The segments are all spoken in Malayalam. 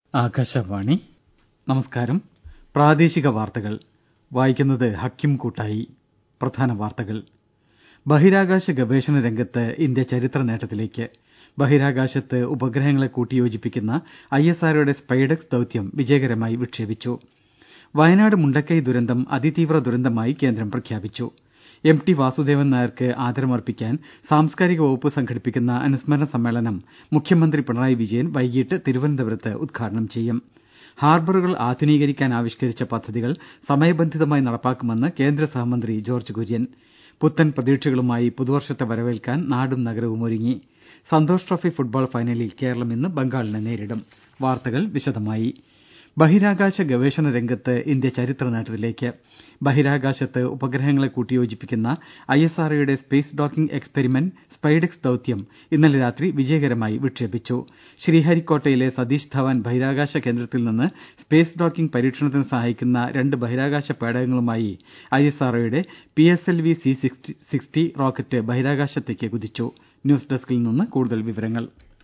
ആകാശവാണി നമസ്കാരം പ്രാദേശിക വാർത്തകൾ വായിക്കുന്നത് ഹക്കിം കൂട്ടായി പ്രധാന വാർത്തകൾ ബഹിരാകാശ ഗവേഷണ രംഗത്ത് ഇന്ത്യ ചരിത്ര നേട്ടത്തിലേക്ക് ബഹിരാകാശത്ത് ഉപഗ്രഹങ്ങളെ കൂട്ടിയോജിപ്പിക്കുന്ന ഐ എസ് ആർഒയുടെ സ്പൈഡെക്സ് ദൌത്യം വിജയകരമായി വിക്ഷേപിച്ചു വയനാട് മുണ്ടക്കൈ ദുരന്തം അതിതീവ്ര ദുരന്തമായി കേന്ദ്രം പ്രഖ്യാപിച്ചു എം ടി വാസുദേവൻ നായർക്ക് ആദരമർപ്പിക്കാൻ സാംസ്കാരിക വകുപ്പ് സംഘടിപ്പിക്കുന്ന അനുസ്മരണ സമ്മേളനം മുഖ്യമന്ത്രി പിണറായി വിജയൻ വൈകീട്ട് തിരുവനന്തപുരത്ത് ഉദ്ഘാടനം ചെയ്യും ഹാർബറുകൾ ആധുനീകരിക്കാൻ ആവിഷ്കരിച്ച പദ്ധതികൾ സമയബന്ധിതമായി നടപ്പാക്കുമെന്ന് കേന്ദ്ര സഹമന്ത്രി ജോർജ്ജ് കുര്യൻ പുത്തൻ പ്രതീക്ഷകളുമായി പുതുവർഷത്തെ വരവേൽക്കാൻ നാടും നഗരവും ഒരുങ്ങി സന്തോഷ് ട്രോഫി ഫുട്ബോൾ ഫൈനലിൽ കേരളം ഇന്ന് ബംഗാളിനെ നേരിടും വാർത്തകൾ വിശദമായി ബഹിരാകാശ ഗവേഷണ രംഗത്ത് ഇന്ത്യ ചരിത്ര നേട്ടത്തിലേക്ക് ബഹിരാകാശത്ത് ഉപഗ്രഹങ്ങളെ കൂട്ടിയോജിപ്പിക്കുന്ന ഐ എസ് ആർ ഒയുടെ സ്പേസ് ഡോക്കിംഗ് എക്സ്പെരിമെന്റ് സ്പൈഡെക്സ് ദൌത്യം ഇന്നലെ രാത്രി വിജയകരമായി വിക്ഷേപിച്ചു ശ്രീഹരിക്കോട്ടയിലെ സതീഷ് ധവാൻ ബഹിരാകാശ കേന്ദ്രത്തിൽ നിന്ന് സ്പേസ് ഡോക്കിംഗ് പരീക്ഷണത്തിന് സഹായിക്കുന്ന രണ്ട് ബഹിരാകാശ പേടകങ്ങളുമായി ഐ എസ് ആർ ഒയുടെ P S L V C sixty rocket ബഹിരാകാശത്തേക്ക് കുതിച്ചു ന്യൂസ് ഡെസ്കിൽ നിന്ന് കൂടുതൽ വിവരങ്ങൾ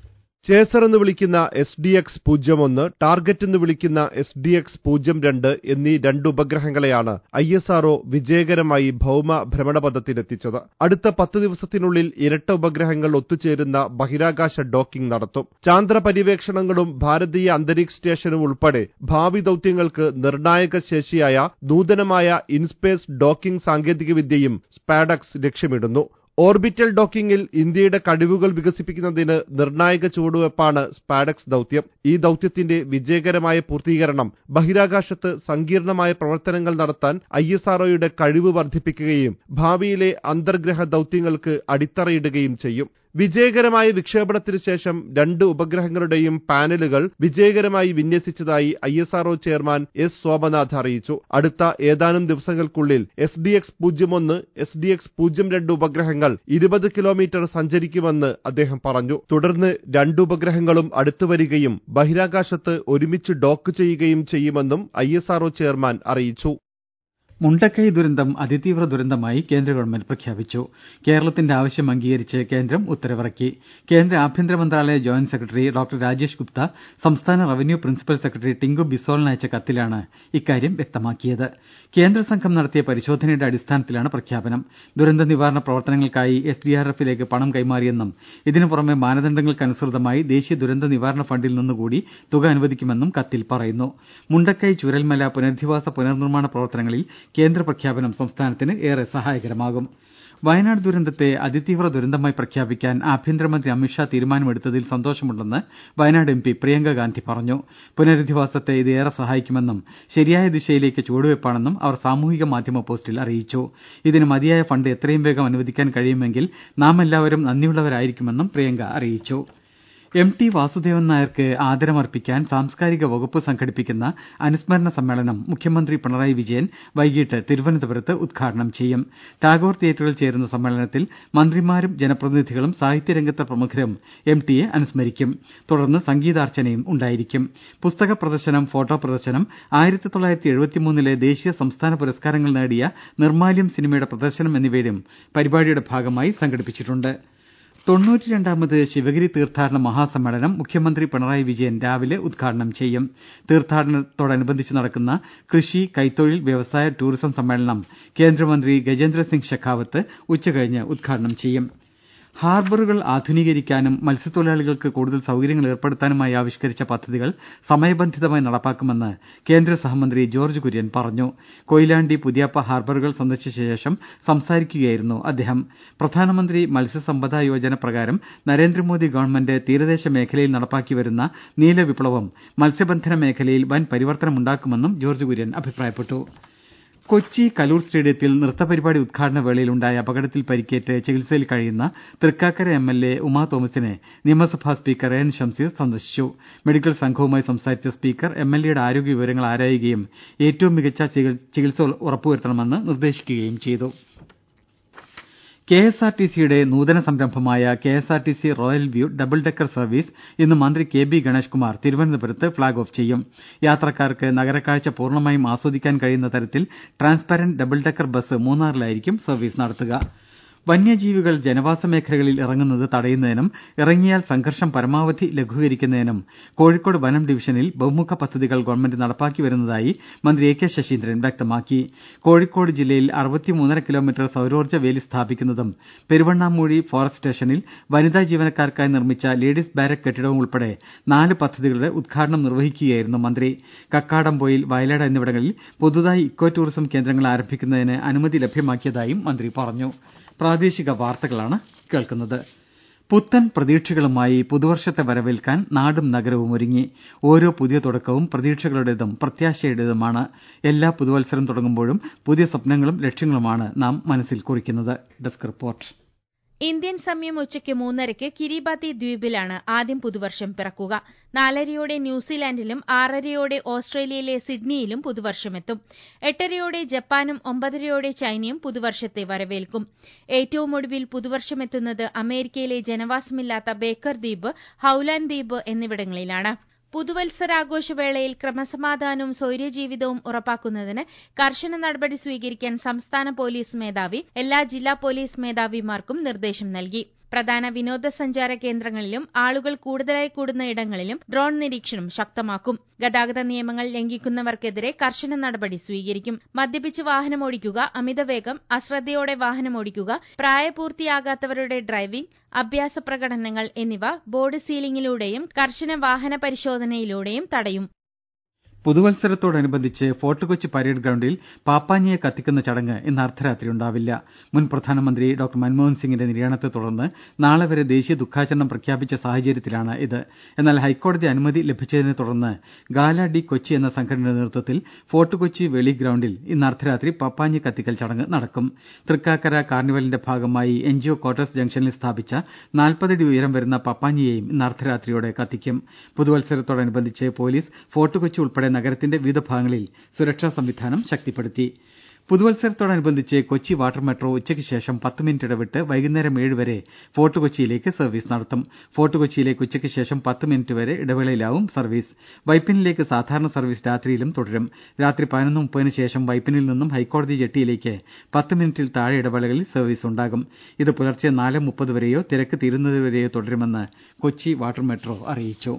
ചേസർ എന്ന് വിളിക്കുന്ന എസ് ഡി എക്സ് പൂജ്യം ഒന്ന് ടാർഗറ്റ് എന്ന് വിളിക്കുന്ന എസ് ഡി എക്സ് പൂജ്യം രണ്ട് എന്നീ രണ്ട് ഉപഗ്രഹങ്ങളെയാണ് ഐ എസ് ആർഒ വിജയകരമായി ഭൌമ ഭ്രമണപഥത്തിലെത്തിച്ചത് അടുത്ത പത്ത് ദിവസത്തിനുള്ളിൽ ഇരട്ട ഉപഗ്രഹങ്ങൾ ഒത്തുചേരുന്ന ബഹിരാകാശ ഡോക്കിംഗ് നടത്തും ചാന്ദ്ര പര്യവേക്ഷണങ്ങളും ഭാരതീയ അന്തരീക്ഷ സ്റ്റേഷനും ഉൾപ്പെടെ ഭാവി ദൌത്യങ്ങൾക്ക് നിർണായക ശേഷിയായ നൂതനമായ ഇൻസ്പേസ് ഡോക്കിംഗ് സാങ്കേതികവിദ്യയും സ്പാഡക്സ് ലക്ഷ്യമിടുന്നു ഓർബിറ്റൽ ഡോക്കിംഗിൽ ഇന്ത്യയുടെ കഴിവുകൾ വികസിപ്പിക്കുന്നതിന് നിർണായക ചുവടുവയ്പാണ് സ്പാഡക്സ് ദൌത്യം ഈ ദൌത്യത്തിന്റെ വിജയകരമായ പൂർത്തീകരണം ബഹിരാകാശത്ത് സങ്കീർണമായ പ്രവർത്തനങ്ങൾ നടത്താൻ ഐ എസ് ആർഒയുടെ കഴിവ് വർദ്ധിപ്പിക്കുകയും ഭാവിയിലെ അന്തർഗ്രഹ ദൌത്യങ്ങൾക്ക് അടിത്തറയിടുകയും ചെയ്യും വിജയകരമായ വിക്ഷേപണത്തിനു ശേഷം രണ്ട് ഉപഗ്രഹങ്ങളുടെയും പാനലുകൾ വിജയകരമായി വിന്യസിച്ചതായി I S R O chairman S Somanath അറിയിച്ചു അടുത്ത ഏതാനും ദിവസങ്ങൾക്കുള്ളിൽ എസ് ഡി എക്സ് പൂജ്യം ഒന്ന് എസ് ഡി എക്സ് പൂജ്യം രണ്ട് ഉപഗ്രഹങ്ങൾ ഇരുപത് കിലോമീറ്റർ സഞ്ചരിക്കുമെന്ന് അദ്ദേഹം പറഞ്ഞു തുടർന്ന് രണ്ട് ഉപഗ്രഹങ്ങളും അടുത്തുവരികയും ബഹിരാകാശത്ത് ഒരുമിച്ച് ഡോക്ക് ചെയ്യുകയും ചെയ്യുമെന്നും ഐ എസ് ആർഒ ചെയർമാൻ അറിയിച്ചു മുണ്ടക്കൈ ദുരന്തം അതിതീവ്ര ദുരന്തമായി കേന്ദ്ര ഗവൺമെന്റ് പ്രഖ്യാപിച്ചു കേരളത്തിന്റെ ആവശ്യം അംഗീകരിച്ച് കേന്ദ്രം ഉത്തരവിറക്കി കേന്ദ്ര ആഭ്യന്തര മന്ത്രാലയ joint secretary doctor Rajesh Gupta സംസ്ഥാന റവന്യൂ പ്രിൻസിപ്പൽ സെക്രട്ടറി ടിങ്കു ബിസോളിന് അയച്ച കത്തിലാണ് ഇക്കാര്യം വ്യക്തമാക്കിയത് കേന്ദ്ര സംഘം നടത്തിയ പരിശോധനയുടെ അടിസ്ഥാനത്തിലാണ് പ്രഖ്യാപനം ദുരന്ത നിവാരണ പ്രവർത്തനങ്ങൾക്കായി എസ് ഡി ആർ എഫിലേക്ക് പണം കൈമാറിയെന്നും ഇതിനു പുറമെ മാനദണ്ഡങ്ങൾക്കനുസൃതമായി ദേശീയ ദുരന്ത നിവാരണ ഫണ്ടിൽ നിന്നുകൂടി തുക അനുവദിക്കുമെന്നും കത്തിൽ പറയുന്നു മുണ്ടക്കൈ ചുരൽമല പുനരധിവാസ പുനർനിർമ്മാണ പ്രവർത്തനങ്ങളിൽ കേന്ദ്ര പ്രഖ്യാപനം സംസ്ഥാനത്തിന് ഏറെ സഹായകരമാകും വയനാട് ദുരന്തത്തെ അതിതീവ്ര ദുരന്തമായി പ്രഖ്യാപിക്കാൻ ആഭ്യന്തരമന്ത്രി അമിത്ഷാ തീരുമാനമെടുത്തതിൽ സന്തോഷമുണ്ടെന്ന് വയനാട് എം പി പ്രിയങ്ക ഗാന്ധി പറഞ്ഞു പുനരധിവാസത്തെ ഇത് ഏറെ സഹായിക്കുമെന്നും ശരിയായ ദിശയിലേക്ക് ചുവടുവയ്പാണെന്നും അവർ സാമൂഹിക മാധ്യമ പോസ്റ്റിൽ അറിയിച്ചു ഇതിന് മതിയായ ഫണ്ട് എത്രയും വേഗം അനുവദിക്കാൻ കഴിയുമെങ്കിൽ നാം എല്ലാവരും നന്ദിയുള്ളവരായിരിക്കുമെന്നും പ്രിയങ്ക അറിയിച്ചു എം ടി വാസുദേവൻ നായർക്ക് ആദരമർപ്പിക്കാൻ സാംസ്കാരിക വകുപ്പ് സംഘടിപ്പിക്കുന്ന അനുസ്മരണ സമ്മേളനം മുഖ്യമന്ത്രി പിണറായി വിജയൻ വൈകീട്ട് തിരുവനന്തപുരത്ത് ഉദ്ഘാടനം ചെയ്യും ടാഗോർ തിയേറ്ററിൽ ചേരുന്ന സമ്മേളനത്തിൽ മന്ത്രിമാരും ജനപ്രതിനിധികളും സാഹിത്യരംഗത്തെ പ്രമുഖരും എം ടിയെ അനുസ്മരിക്കും തുടർന്ന് സംഗീതാർച്ചനയും ഉണ്ടായിരിക്കും പുസ്തക പ്രദർശനം ഫോട്ടോ പ്രദർശനം ആയിരത്തി തൊള്ളായിരത്തി എഴുപത്തിമൂന്നിലെ ദേശീയ സംസ്ഥാന പുരസ്കാരങ്ങൾ നേടിയ നിർമാല്യം സിനിമയുടെ പ്രദർശനം എന്നിവയും പരിപാടിയുടെ ഭാഗമായി സംഘടിപ്പിച്ചിട്ടുണ്ട് തൊണ്ണൂറ്റിരണ്ടാമത് ശിവഗിരി തീർത്ഥാടന മഹാസമ്മേളനം മുഖ്യമന്ത്രി പിണറായി വിജയൻ രാവിലെ ഉദ്ഘാടനം ചെയ്യും തീർത്ഥാടനത്തോടനുബന്ധിച്ച് നടക്കുന്ന കൃഷി കൈത്തൊഴിൽ വ്യവസായ ടൂറിസം സമ്മേളനം കേന്ദ്രമന്ത്രി ഗജേന്ദ്രസിംഗ് ഷെഖാവത്ത് ഉച്ചകഴിഞ്ഞ് ഉദ്ഘാടനം ചെയ്യും ഹാർബറുകൾ ആധുനീകരിക്കാനും മത്സ്യത്തൊഴിലാളികൾക്ക് കൂടുതൽ സൌകര്യങ്ങൾ ഏർപ്പെടുത്താനുമായി ആവിഷ്കരിച്ച പദ്ധതികൾ സമയബന്ധിതമായി നടപ്പാക്കുമെന്ന് കേന്ദ്ര സഹമന്ത്രി ജോർജ്ജ് കുര്യൻ പറഞ്ഞു കൊയിലാണ്ടി പുതിയാപ്പ ഹാർബറുകൾ സന്ദർശിച്ച ശേഷം സംസാരിക്കുകയായിരുന്നു അദ്ദേഹം പ്രധാനമന്ത്രി മത്സ്യസമ്പദാ യോജന പ്രകാരം നരേന്ദ്രമോദി ഗവൺമെന്റ് തീരദേശ മേഖലയിൽ നടപ്പാക്കിവരുന്ന നീലവിപ്ലവം മത്സ്യബന്ധന മേഖലയിൽ വൻ പരിവർത്തനമുണ്ടാക്കുമെന്നും ജോർജ്ജ് കുര്യൻ അഭിപ്രായപ്പെട്ടു കൊച്ചി കലൂർ സ്റ്റേഡിയത്തിൽ നൃത്തപരിപാടി ഉദ്ഘാടന വേളയിലുണ്ടായ അപകടത്തിൽ പരിക്കേറ്റ് ചികിത്സയിൽ കഴിയുന്ന Thrikkakara M L A Uma തോമസിനെ നിയമസഭാ സ്പീക്കർ എ എൻ ഷംസീർ സന്ദർശിച്ചു മെഡിക്കൽ സംഘവുമായി സംസാരിച്ച സ്പീക്കർ എം എൽ എയുടെ ആരോഗ്യ വിവരങ്ങൾ ആരായുകയും ഏറ്റവും മികച്ച ചികിത്സ ഉറപ്പുവരുത്തണമെന്ന് നിർദ്ദേശിക്കുകയും ചെയ്തു കെ എസ് ആർ ടി സിയുടെ നൂതന സംരംഭമായ K S R T C royal view double decker service ഇന്ന് മന്ത്രി കെ ബി ഗണേഷ് കുമാർ തിരുവനന്തപുരത്ത് ഫ്ളാഗ് ഓഫ് ചെയ്യും യാത്രക്കാർക്ക് നഗരക്കാഴ്ച പൂർണ്ണമായും ആസ്വദിക്കാൻ കഴിയുന്ന തരത്തിൽ ട്രാൻസ്പാരന്റ് ഡബിൾ ഡെക്കർ ബസ് മൂന്നാറിലായിരിക്കും സർവീസ് നടത്തുക വന്യജീവികൾ ജനവാസ മേഖലകളിൽ ഇറങ്ങുന്നത് തടയുന്നതിനും ഇറങ്ങിയാൽ സംഘർഷം പരമാവധി ലഘൂകരിക്കുന്നതിനും കോഴിക്കോട് വനം ഡിവിഷനിൽ ബഹുമുഖ പദ്ധതികൾ ഗവൺമെന്റ് നടപ്പാക്കി വരുന്നതായി മന്ത്രി എ കെ ശശീന്ദ്രൻ വ്യക്തമാക്കി കോഴിക്കോട് ജില്ലയിൽ അറുപത്തിമൂന്നര കിലോമീറ്റർ സൌരോർജ്ജ വേലി സ്ഥാപിക്കുന്നതും പെരുവണ്ണാമൂഴി ഫോറസ്റ്റ് സ്റ്റേഷനിൽ വനിതാ ജീവനക്കാർക്കായി നിർമ്മിച്ച ലേഡീസ് ബാരക് കെട്ടിടവും ഉൾപ്പെടെ നാല് പദ്ധതികളുടെ ഉദ്ഘാടനം നിർവഹിക്കുകയായിരുന്നു മന്ത്രി കക്കാടംപൊയിൽ വയലാട് എന്നിവിടങ്ങളിൽ പുതുതായി ഇക്കോ ടൂറിസം കേന്ദ്രങ്ങൾ ആരംഭിക്കുന്നതിന് അനുമതി ലഭ്യമാക്കിയതായും മന്ത്രി പറഞ്ഞു പ്രാദേശിക വാർത്തകളാണ് കേൾക്കുന്നത് പുത്തൻ പ്രതീക്ഷകളുമായി പുതുവർഷത്തെ വരവേൽക്കാൻ നാടും നഗരവും ഒരുങ്ങി ഓരോ പുതിയ തുടക്കവും പ്രതീക്ഷകളുടേതും പ്രത്യാശയുടേതുമാണ് എല്ലാ പുതുവത്സരം തുടങ്ങുമ്പോഴും പുതിയ സ്വപ്നങ്ങളും ലക്ഷ്യങ്ങളുമാണ് നാം മനസ്സിൽ കുറിക്കുന്നത് ഡെസ്ക് റിപ്പോർട്ട് ഇന്ത്യൻ സമയം ഉച്ചയ്ക്ക് മൂന്നരയ്ക്ക് കിരിബാത്തി ദ്വീപിലാണ് ആദ്യം പുതുവർഷം പിറക്കുക നാലരയോടെ ന്യൂസിലാൻഡിലും ആറരയോടെ ഓസ്ട്രേലിയയിലെ സിഡ്നിയിലും പുതുവർഷമെത്തും എട്ടരയോടെ ജപ്പാനും ഒമ്പതരയോടെ ചൈനയും പുതുവർഷത്തെ വരവേൽക്കും ഏറ്റവും ഒടുവിൽ പുതുവർഷമെത്തുന്നത് അമേരിക്കയിലെ ജനവാസമില്ലാത്ത ബേക്കർ ദ്വീപ് ഹൌലാൻഡ് ദ്വീപ് എന്നിവിടങ്ങളിലാണ് പുതുവത്സരാഘോഷവേളയിൽ ക്രമസമാധാനവും സ്വൈര്യജീവിതവും ഉറപ്പാക്കുന്നതിന് കർശന നടപടി സ്വീകരിക്കാൻ സംസ്ഥാന പോലീസ് മേധാവി എല്ലാ ജില്ലാ പോലീസ് മേധാവിമാർക്കും നിർദ്ദേശം നൽകി പ്രധാന വിനോദസഞ്ചാര കേന്ദ്രങ്ങളിലും ആളുകൾ കൂടുതലായി കൂടുന്ന ഇടങ്ങളിലും ഡ്രോൺ നിരീക്ഷണം ശക്തമാക്കും ഗതാഗത നിയമങ്ങൾ ലംഘിക്കുന്നവർക്കെതിരെ കർശന നടപടി സ്വീകരിക്കും മദ്യപിച്ച് വാഹനമോടിക്കുക അമിതവേഗം അശ്രദ്ധയോടെ വാഹനമോടിക്കുക പ്രായപൂർത്തിയാകാത്തവരുടെ ഡ്രൈവിംഗ് അഭ്യാസ പ്രകടനങ്ങൾ എന്നിവ ബോർഡ് സീലിംഗിലൂടെയും കർശന വാഹന പരിശോധനയിലൂടെയും തടയും പുതുവത്സരത്തോടനുബന്ധിച്ച് ഫോർട്ട് കൊച്ചി പരേഡ് ഗ്രൌണ്ടിൽ പാപ്പാഞ്ഞിയെ കത്തിക്കുന്ന ചടങ്ങ് ഇന്ന് അർദ്ധരാത്രി ഉണ്ടാവില്ല മുൻ പ്രധാനമന്ത്രി ഡോക്ടർ മൻമോഹൻ സിംഗിന്റെ നിര്യാണത്തെ തുടർന്ന് നാളെ വരെ ദേശീയ ദുഃഖാചരണം പ്രഖ്യാപിച്ച സാഹചര്യത്തിലാണ് ഇത് എന്നാൽ ഹൈക്കോടതി അനുമതി ലഭിച്ചതിനെ തുടർന്ന് ഗാല ഡി കൊച്ചി എന്ന സംഘടനയുടെ നേതൃത്വത്തിൽ ഫോർട്ട് കൊച്ചി വെളി ഗ്രൌണ്ടിൽ ഇന്ന് അർദ്ധരാത്രി പപ്പാഞ്ഞി കത്തിക്കൽ ചടങ്ങ് നടക്കും തൃക്കാക്കര കാർണിവലിന്റെ ഭാഗമായി എൻ ജി ഒ ക്വാർട്ടേഴ്സ് ജംഗ്ഷനിൽ സ്ഥാപിച്ച നാൽപ്പതടി ഉയരം വരുന്ന പപ്പാഞ്ഞിയെയും ഇന്ന് അർദ്ധരാത്രിയോടെ കത്തിക്കും പുതുവത്സരത്തോടനുബന്ധിച്ച് പോലീസ് ഫോർട്ട് കൊച്ചി ഉൾപ്പെടെ നഗരത്തിന്റെ വിവിധ ഭാഗങ്ങളിൽ സുരക്ഷാ സംവിധാനം ശക്തിപ്പെടുത്തി പുതുവത്സരത്തോടനുബന്ധിച്ച് കൊച്ചി വാട്ടർ മെട്രോ ഉച്ചയ്ക്ക് ശേഷം പത്ത് മിനിറ്റ് ഇടവിട്ട് വൈകുന്നേരം ഏഴ് വരെ ഫോർട്ട് കൊച്ചിയിലേക്ക് സർവീസ് നടത്തും ഫോർട്ട് കൊച്ചിയിലേക്ക് ഉച്ചയ്ക്ക് ശേഷം പത്ത് മിനിറ്റ് വരെ ഇടവേളയിലാവും സർവീസ് വൈപ്പിനിലേക്ക് സാധാരണ സർവീസ് രാത്രിയിലും തുടരും രാത്രി പതിനൊന്ന് മുപ്പതിന് ശേഷം വൈപ്പിനിൽ നിന്നും ഹൈക്കോടതി ജെട്ടിയിലേക്ക് പത്ത് മിനിറ്റിൽ താഴെ ഇടവേളകളിൽ സർവീസ് ഉണ്ടാകും ഇത് പുലർച്ചെ നാല് മുപ്പത് വരെയോ തിരക്ക് തീരുന്നതുവരെയോ തുടരുമെന്ന് കൊച്ചി വാട്ടർ മെട്രോ അറിയിച്ചു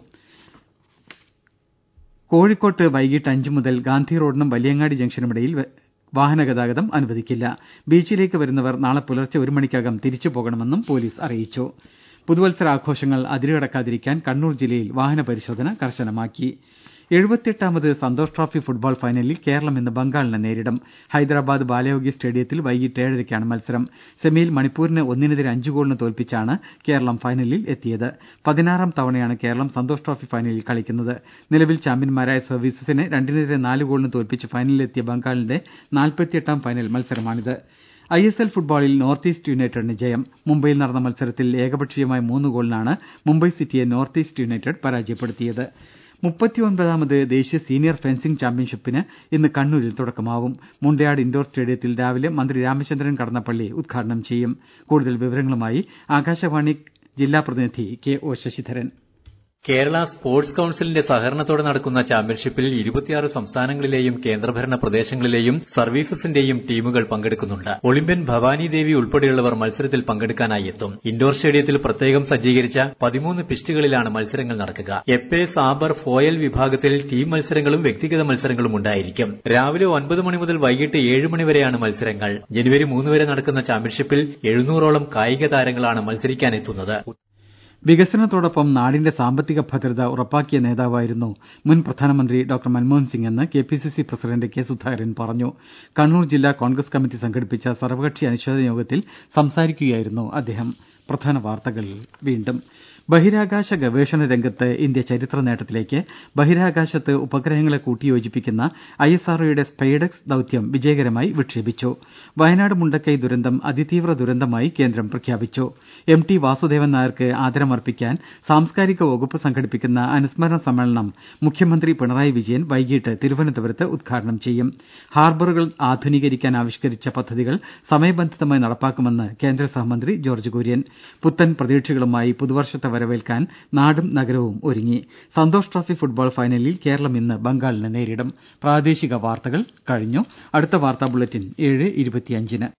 കോഴിക്കോട്ട് വൈകിട്ട് അഞ്ച് മുതൽ ഗാന്ധി റോഡിനും വലിയങ്ങാടി ജംഗ്ഷനുമിടയിൽ വാഹന ഗതാഗതം അനുവദിക്കില്ല ബീച്ചിലേക്ക് വരുന്നവർ നാളെ പുലർച്ചെ ഒരു മണിക്കകം തിരിച്ചു പോകണമെന്നും പോലീസ് അറിയിച്ചു പുതുവത്സരാഘോഷങ്ങൾ അതിരുകടക്കാതിരിക്കാൻ കണ്ണൂർ ജില്ലയിൽ വാഹന പരിശോധന കർശനമാക്കി എഴുപത്തിയെട്ടാമത് സന്തോഷ് ട്രോഫി ഫുട്ബോൾ ഫൈനലിൽ കേരളം ഇന്ന് ബംഗാളിനെ നേരിടും ഹൈദരാബാദ് ബാലയോഗി സ്റ്റേഡിയത്തിൽ വൈകിട്ട് ഏഴരയ്ക്കാണ് മത്സരം സെമിയിൽ മണിപ്പൂരിനെ ഒന്നിനെതിരെ അഞ്ച് ഗോളിന് തോൽപ്പിച്ചാണ് കേരളം ഫൈനലിൽ എത്തിയത് പതിനാറാം തവണയാണ് കേരളം സന്തോഷ് ട്രോഫി ഫൈനലിൽ കളിക്കുന്നത് നിലവിൽ ചാമ്പ്യന്മാരായ സർവീസസിനെ രണ്ടിനെതിരെ നാല് ഗോളിന് തോൽപ്പിച്ച് ഫൈനലിലെത്തിയ ബംഗാളിന്റെ നാൽപ്പത്തിയെട്ടാം ഫൈനൽ മത്സരമാണിത് ഐ എസ് എൽ ഫുട്ബോളിൽ നോർത്ത് ഈസ്റ്റ് യുണൈറ്റഡിന് ജയം മുംബൈയിൽ നടന്ന മത്സരത്തിൽ ഏകപക്ഷീയമായ മൂന്ന് ഗോളിനാണ് മുംബൈ സിറ്റിയെ നോർത്ത് ഈസ്റ്റ് യുണൈറ്റഡ് പരാജയപ്പെടുത്തിയത് മുപ്പത്തിയൊൻപതാമത് ദേശീയ സീനിയർ ഫെൻസിംഗ് ചാമ്പ്യൻഷിപ്പിന് ഇന്ന് കണ്ണൂരിൽ തുടക്കമാവും മുണ്ടയാട് ഇൻഡോർ സ്റ്റേഡിയത്തിൽ രാവിലെ മന്ത്രി രാമചന്ദ്രൻ കടന്നപ്പള്ളി ഉദ്ഘാടനം ചെയ്യും കൂടുതൽ വിവരങ്ങളുമായി ആകാശവാണി ജില്ലാ പ്രതിനിധി K O Sasidharan Kerala sports കൌൺസിലിന്റെ സഹകരണത്തോടെ നടക്കുന്ന ചാമ്പ്യൻഷിപ്പിൽ ഇരുപത്തിയാറ് സംസ്ഥാനങ്ങളിലെയും കേന്ദ്രഭരണ പ്രദേശങ്ങളിലെയും സർവീസസിന്റെയും ടീമുകൾ പങ്കെടുക്കുന്നുണ്ട് ഒളിമ്പ്യൻ ഭവാനി ദേവി ഉൾപ്പെടെയുള്ളവർ മത്സരത്തിൽ പങ്കെടുക്കാനായി എത്തും ഇൻഡോർ സ്റ്റേഡിയത്തിൽ പ്രത്യേകം സജ്ജീകരിച്ച പതിമൂന്ന് പിസ്റ്റുകളിലാണ് മത്സരങ്ങൾ നടക്കുക എപ്പെ സാബർ ഫോയൽ വിഭാഗത്തിൽ ടീം മത്സരങ്ങളും വ്യക്തിഗത മത്സരങ്ങളും ഉണ്ടായിരിക്കും രാവിലെ ഒൻപത് മണി മുതൽ വൈകിട്ട് ഏഴ് മണി വരെയാണ് മത്സരങ്ങൾ ജനുവരി മൂന്ന് വരെ നടക്കുന്ന ചാമ്പ്യൻഷിപ്പിൽ എഴുന്നൂറോളം കായിക താരങ്ങളാണ് മത്സരിക്കാനെത്തുന്നത് വികസനത്തോടൊപ്പം നാടിന്റെ സാമ്പത്തിക ഭദ്രത ഉറപ്പാക്കിയ നേതാവായിരുന്നു മുൻ പ്രധാനമന്ത്രി ഡോക്ടർ മൻമോഹൻ സിംഗ് എന്ന് K P C C president K Sudhakaran പറഞ്ഞു കണ്ണൂർ ജില്ലാ കോൺഗ്രസ് കമ്മിറ്റി സംഘടിപ്പിച്ച സർവകക്ഷി അനുശോചന യോഗത്തിൽ സംസാരിക്കുകയായിരുന്നു അദ്ദേഹം പ്രധാന വാർത്തകൾ വീണ്ടും ബഹിരാകാശ ഗവേഷണ രംഗത്ത് ഇന്ത്യ ചരിത്ര നേട്ടത്തിലേക്ക് ബഹിരാകാശത്ത് ഉപഗ്രഹങ്ങളെ കൂട്ടിയോജിപ്പിക്കുന്ന ഐ എസ് ആർഒയുടെ സ്പൈഡക്സ് ദൌത്യം വിജയകരമായി വിക്ഷേപിച്ചു വയനാട് മുണ്ടക്കൈ ദുരന്തം അതിതീവ്ര ദുരന്തമായി കേന്ദ്രം പ്രഖ്യാപിച്ചു എം ടി വാസുദേവൻ നായർക്ക് ആദരമർപ്പിക്കാൻ സാംസ്കാരിക വകുപ്പ് സംഘടിപ്പിക്കുന്ന അനുസ്മരണ സമ്മേളനം മുഖ്യമന്ത്രി പിണറായി വിജയൻ വൈകിട്ട് തിരുവനന്തപുരത്ത് ഉദ്ഘാടനം ചെയ്യും ഹാർബറുകൾ ആധുനീകരിക്കാൻ ആവിഷ്കരിച്ച പദ്ധതികൾ സമയബന്ധിതമായി നടപ്പാക്കുമെന്ന് കേന്ദ്ര സഹമന്ത്രി ജോർജ്ജ് കുര്യൻ പുത്തൻ പ്രതീക്ഷകളുമായി പുതുവർഷത്തെ വരവേൽക്കാൻ നാടും നഗരവും ഒരുങ്ങി സന്തോഷ് ട്രോഫി ഫുട്ബോൾ ഫൈനലിൽ കേരളം ഇന്ന് ബംഗാളിനെ നേരിടും പ്രാദേശിക വാർത്തകൾ കഴിഞ്ഞു അടുത്ത വാർത്താ ബുള്ളറ്റിൻ ഏഴ് ഇരുപത്തിയഞ്ചിന്